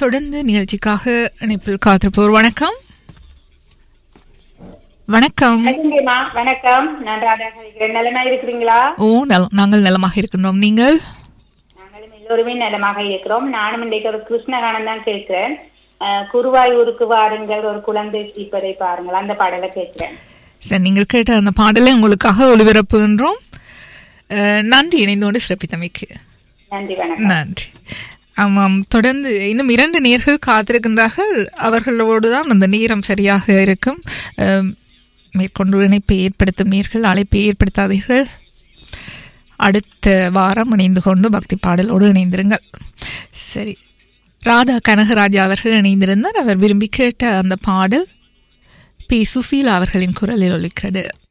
தொடர்ந்து நிகழ்ச்சிக்காக இணைப்பில் காத்திருப்போர் வணக்கம் வணக்கம் வணக்கங்கம்மா வணக்கம் நான் ராதாக இருக்கிறேன் நலமா இருக்கிறீங்களா ஓ நல நாங்கள் நலமாக இருக்கின்றோம் நீங்கள் நாங்களும் எல்லோருமே நலமாக இருக்கிறோம் நானும் இன்றைக்கு ஒரு கிருஷ்ணகானம் தான் கேட்கிறேன் அஹ், குருவாயூருக்கு வாருங்கள் ஒரு குழந்தை ஸ்ரீப்பதை பாருங்கள் அந்த பாடலை கேட்கிறேன் சரி நீங்கள் கேட்ட அந்த பாடலை உங்களுக்காக ஒளிபரப்புகின்றோம் அஹ், நன்றி இணைந்தோடு சிறப்பித்தமைக்கு நன்றி வணக்கம் நன்றி ஆமாம் தொடர்ந்து இன்னும் இரண்டு நேர்கள் காத்திருக்கின்றார்கள் அவர்களோடு தான் அந்த நேரம் சரியாக இருக்கும் அஹ், மேற்கொண்டு இணைப்பை ஏற்படுத்தும் நேர்கள் அழைப்பை ஏற்படுத்தாதீர்கள் அடுத்த வாரம் இணைந்து கொண்டு பக்தி பாடலோடு இணைந்திருங்கள் சரி ராதா கனகராஜா அவர்கள் இணைந்திருந்தார் அவர் விரும்பி கேட்ட அந்த பாடல் பி சுசீலா அவர்களின் குரலில் ஒலிக்கிறது